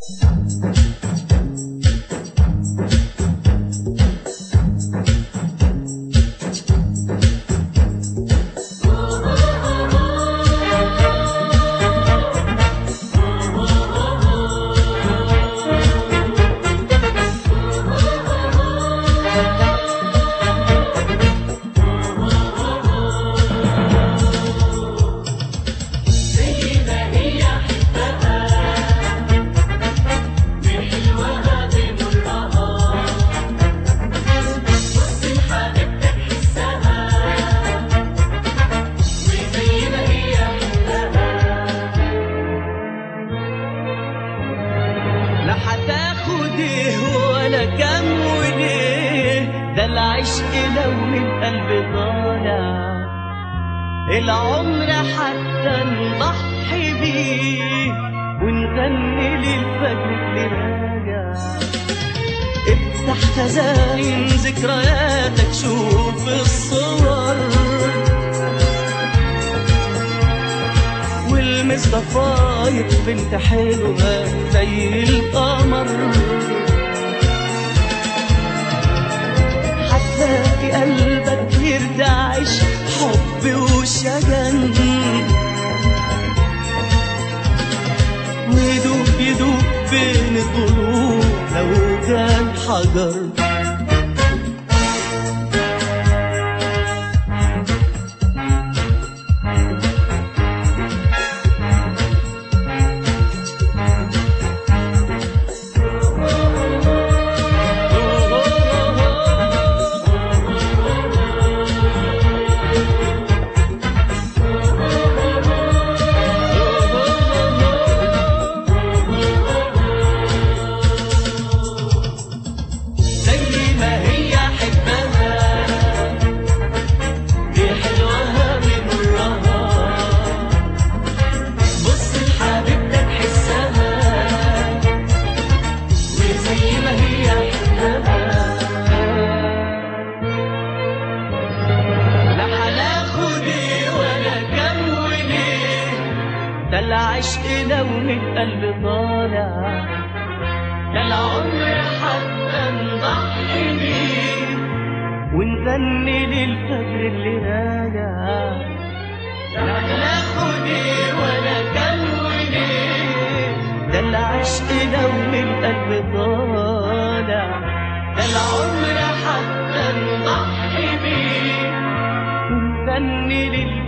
لا هتاخد ايه ولا كام وليه ده العشق لو من قلب طالع العمر حتى نضحي بيه ونغني للفجر اللي راجع افتح خزائن ذكرياتك شوف الصور والمس ضفاير بنت حلوة زي القمر هتلاقي قلبك يرتعش حب وشجن ويدوب يدوب بين الضلوع لو كان حجر زي ما هي حبها دي حلوها بمرها بص لحبيبتك حسها وزي ما هي حبها لا هناخد ايه ولا كم وليه ده العشق لو من القلب طالع ده العمر حتى نضحي بيه ونغني للفجر اللي راجع لا ناخد ايه ولا كان وليه ده العشق لو من القلب طالع ده العمر حتى نضحي بيه ونغني للفجر